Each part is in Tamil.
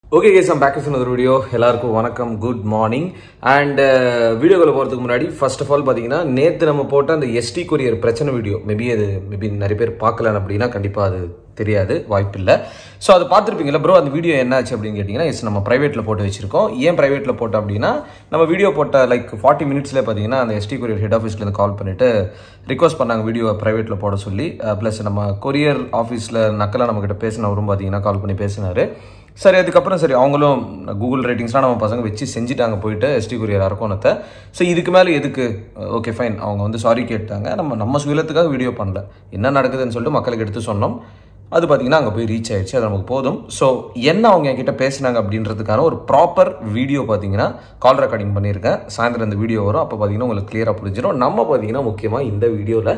okay guys I'm back with another video எல்லாருக்கும் வணக்கம் குட் மார்னிங் அண்ட் வீடியோக்குள்ள போகிறதுக்கு முன்னாடி ஃபர்ஸ்ட் ஆஃப் ஆல் பார்த்தீங்கன்னா நேற்று நம்ம போட்ட அந்த எஸ்டி கொரியர் பிரச்சனை வீடியோ மேபி அது மேபி நிறைய பேர் பார்க்கலன்னு அப்படின்னா கண்டிப்பாக அது தெரியாது வாய்ப்பு இல்லை ஸோ அதை பார்த்துருப்பீங்களா ப்ரோ அந்த வீடியோ என்னாச்சு அப்படின்னு கேட்டிங்கன்னா எஸ் நம்ம ப்ரைவேட்டில் போட்டு வச்சிருக்கோம் ஏன் ப்ரைவேட்டில் போட்டோம் அப்படின்னா நம்ம வீடியோ போட்ட லைக் ஃபார்ட்டி மினிட்ஸ்லேயே பார்த்தீங்கன்னா அந்த எஸ்டி கொரியர் ஹெட் ஆஃபீஸ்லேருந்து கால் பண்ணிட்டு ரிக்வஸ்ட் பண்ணாங்க வீடியோ ப்ரைவேட்டில் போட சொல்லி ப்ளஸ் நம்ம கொரியர் ஆஃபீஸில் நக்கலாக நம்மக்கிட்ட பேசினவரும் பார்த்தீங்கன்னா கால் பண்ணி பேசினாரு சரி அதுக்கப்புறம் சரி அவங்களும் கூகுள் ரேட்டிங்ஸ்லாம் நம்ம பசங்க வச்சு செஞ்சுட்டாங்க போயிட்டு எஸ்டி கொரியர் அரக்கோணத்தை ஸோ இதுக்கு மேலே எதுக்கு ஓகே ஃபைன் அவங்க வந்து சாரி கேட்டாங்க நம்ம நம்ம சுயலத்துக்காக வீடியோ பண்ணல என்ன நடக்குதுன்னு சொல்லிட்டு மக்களுக்கு எடுத்து சொன்னோம் அது பார்த்தீங்கன்னா அங்கே போய் ரீச் ஆயிடுச்சு அது நமக்கு போதும் ஸோ என்ன அவங்க என்கிட்ட பேசினாங்க அப்படின்றதுக்கான ஒரு ப்ராப்பர் வீடியோ பார்த்தீங்கன்னா கால் ரெக்கார்டிங் பண்ணியிருக்கேன் சாயந்தரம் இந்த வீடியோ வரும் அப்போ பார்த்தீங்கன்னா உங்களுக்கு கிளியராக புரிஞ்சிடும் நம்ம பார்த்தீங்கன்னா முக்கியமாக இந்த வீடியோவில்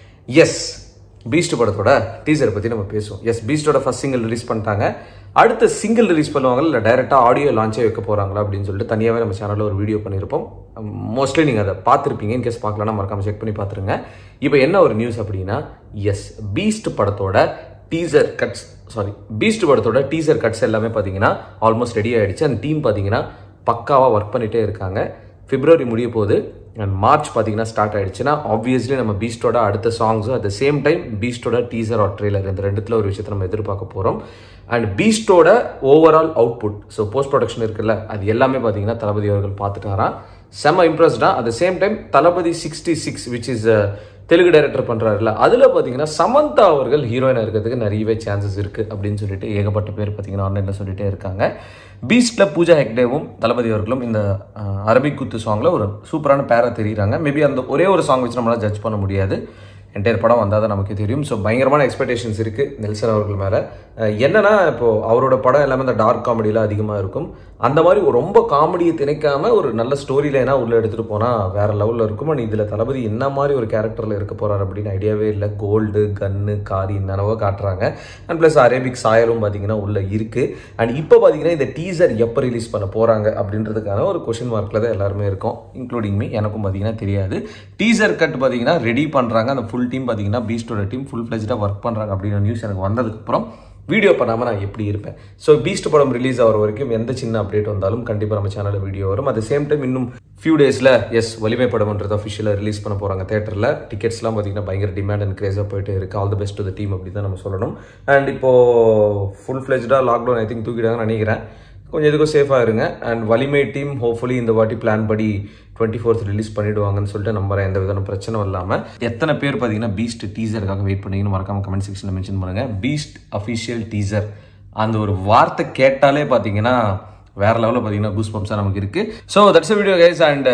எஸ் பீஸ்ட் படத்தோட டீசர் பற்றி நம்ம பேசுவோம் எஸ் பீஸ்டோட ஃபர்ஸ்ட் சிங்கிள் ரிலீஸ் பண்ணிட்டாங்க அடுத்த சிங்கிள் ரிலீஸ் பண்ணுவாங்களா இல்லை டைரெக்டாக ஆடியோ லான்ச்சே வைக்க போகிறாங்களா அப்படின்னு சொல்லிட்டு தனியாகவே நம்ம சேனலில் ஒரு வீடியோ பண்ணியிருப்போம் மோஸ்ட்லி நீங்கள் அதை பார்த்துருப்பீங்க இன்கேஸ் பார்க்கலன்னா மறக்காம செக் பண்ணி பார்த்துருங்க இப்போ என்ன ஒரு நியூஸ் அப்படின்னா எஸ் பீஸ்ட் படத்தோட டீசர் கட்ஸ் சாரி பீஸ்ட் படத்தோட டீசர் கட்ஸ் எல்லாமே பார்த்தீங்கன்னா ஆல்மோஸ்ட் ரெடி ஆயிடுச்சு அந்த டீம் பார்த்தீங்கன்னா பக்காவாக ஒர்க் பண்ணிகிட்டே இருக்காங்க பிப்ரவரி முடிய போகுது அண்ட் மார்ச் பார்த்தீங்கன்னா ஸ்டார்ட் ஆயிடுச்சுன்னா ஆப்வியஸ்லி நம்ம பீஸ்டோட அடுத்த சாங்ஸும் அட் த சேம் டைம் பீஸ்டோட டீசர் ஆர் ட்ரெய்லர் இந்த ரெண்டுத்தில் ஒரு விஷயத்தை நம்ம எதிர்பார்க்க போகிறோம் அண்ட் பீஸ்டோட overall output so post production இருக்குல்ல அது எல்லாமே பார்த்தீங்கன்னா தளபதி அவர்கள் பார்த்துட்டாராம் செம்ம இம்ப்ரெஸ்டா at the same time Thalapathy sixty six which is Telugu director பண்ணுறாருல அதில் பார்த்தீங்கன்னா சமந்தா அவர்கள் ஹீரோயினாக இருக்கிறதுக்கு நிறையவே சான்சஸ் இருக்குது அப்படின்னு சொல்லிட்டு ஏகப்பட்ட பேர் பார்த்தீங்கன்னா ஆன்லைனில் சொல்லிட்டே இருக்காங்க பீஸ்டில் பூஜா ஹெக்டேவும் தளபதி அவர்களும் இந்த அஹ், அரபிக் குத்து சாங்கில் ஒரு சூப்பரான பேரை தெரியுறாங்க மேபி அந்த ஒரே ஒரு சாங் வச்சு நம்மளால் ஜட்ஜ் பண்ண முடியாது என்டையர் படம் வந்தால் தான் நமக்கு தெரியும் ஸோ பயங்கரமான எக்ஸ்பெக்டேஷன்ஸ் இருக்குது நெல்சன் அவர்கள் மேலே என்னன்னா இப்போது அவரோட படம் எல்லாமே இந்த டார்க் காமெடிலாம் அதிகமாக இருக்கும் அந்த மாதிரி ஒரு ரொம்ப காமெடியை திணைக்காம ஒரு நல்ல ஸ்டோரி லைனாக உள்ளே எடுத்துகிட்டு போனால் வேற லெவலில் இருக்கும் அண்ட் இதில் தளபதி என்ன மாதிரி ஒரு கேரக்டரில் இருக்க போகிறார் அப்படின்னு ஐடியாவே இல்லை கோல்டு கன்னு காரி என்னென்னவோ காட்டுறாங்க அண்ட் ப்ளஸ் அரேபிக் சாயலும் பார்த்தீங்கன்னா உள்ளே இருக்குது அண்ட் இப்போ பார்த்தீங்கன்னா இந்த டீசர் எப்போ ரிலீஸ் பண்ண போகிறாங்க அப்படின்றதுக்கான ஒரு கொஷின் மார்க்கில் தான் எல்லாருமே இருக்கும் இன்க்ளூடிங் மீ எனக்கும் பார்த்தீங்கன்னா தெரியாது டீசர் கட் பார்த்தீங்கன்னா ரெடி பண்ணுறாங்க அந்த ஃபுல் டீம் பார்த்தீங்கன்னா பீஸ்டோட டீம் ஃபுல் ஃப்ளெஜ்டாக ஒர்க் பண்ணுறாங்க அப்படின்ற நியூஸ் எனக்கு வந்ததுக்கப்புறம் வீடியோ பண்ணாமல் நான் எப்படி இருப்பேன் ஸோ பீஸ்ட் படம் ரிலீஸ் ஆகிற வரைக்கும் எந்த சின்ன அப்டேட் வந்தாலும் கண்டிப்பாக நம்ம சேனலில் வீடியோ வரும் அட் சேம் டைம் இன்னும் ஃபியூ டேஸில் எஸ் வலிமை படம்ன்றது அஃபிஷியலாக ரிலீஸ் பண்ண போகிறாங்க தேட்டரில் டிக்கெட்ஸ்லாம் பார்த்தீங்கன்னா பயங்கர டிமாண்ட் அண்ட் கிரேஸாக போயிட்டு இருக்கு all the best the team அப்படி தான் நம்ம சொல்லணும் அண்ட் இப்போது ஃபுல் ஃப்ளெஜ்டாக லாக்டவுன் ஐ திங்க் தூக்கிட்டாங்கன்னு நினைக்கிறேன் கொஞ்சம் எதுக்கும் சேஃபாக இருங்க அண்ட் வலிமை டீம் ஹோப்ஃபுல்லி இந்த வாட்டி பிளான் படி டுவெண்ட்டி ஃபோர்த் ரிலீஸ் பண்ணிடுவாங்கன்னு சொல்லிட்டு நம்புறேன் எந்த விதமான பிரச்சனை இல்லாமல் எத்தனை பேர் பார்த்தீங்கன்னா பீஸ்ட் டீசருக்காக வெயிட் பண்ணீங்கன்னு மறக்காம கமெண்ட் செக்ஷனில் மென்ஷன் பண்ணுங்க பீஸ்ட் அஃபிஷியல் டீசர் அந்த ஒரு வார்த்தை கேட்டாலே பார்த்தீங்கன்னா வேற லெவலில் பார்த்தீங்கன்னா கூஸ் பம்ப்ஸாக நமக்கு இருக்கு so that's video guys and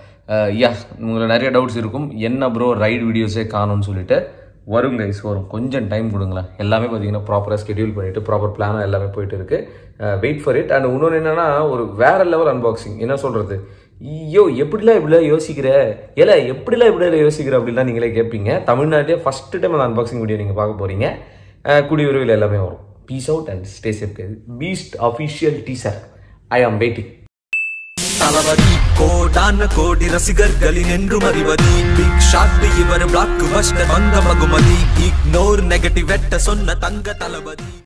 yeah உங்களுக்கு நிறைய டவுட்ஸ் இருக்கும் என்ன ப்ரோ ரைடு வீடியோஸே காணும்னு சொல்லிட்டு வரும் கைஸ் வரும் கொஞ்சம் டைம் கொடுங்களேன் எல்லாமே பார்த்தீங்கன்னா ப்ராப்பராக ஸ்கெடியூல் பண்ணிட்டு ப்ராப்பர் பிளானாக எல்லாமே போயிட்டு இருக்கு வெயிட் ஃபார் இட் அண்ட் இன்னொன்று என்னன்னா ஒரு வேற லெவல் அன்பாக்சிங் என்ன சொல்றது ஐயோ எப்படிலாம் இப்படிலாம் யோசிக்கிற ஏல எப்படிலாம் இப்படிலாம் யோசிக்கிற அப்படிலாம் நீங்களே கேட்பீங்க தமிழ்நாட்டிலே ஃபர்ஸ்ட் டைம் அந்த அன்பாக்சிங் வீடியோ நீங்கள் பார்க்க போறீங்க அஹ் கூடிய விரைவில் எல்லாமே வரும் peace out and stay safe Beast official teaser I am waiting Thalapathy கோடான கோடி ரசிகர்களின் என்றும் அறிவதி பிக் ஷாட் இவர் பிளாக் பஸ்டர் வந்த மகுமதி இக்னோர் நெகட்டிவ் வெட்ட சொன்ன தங்க தளபதி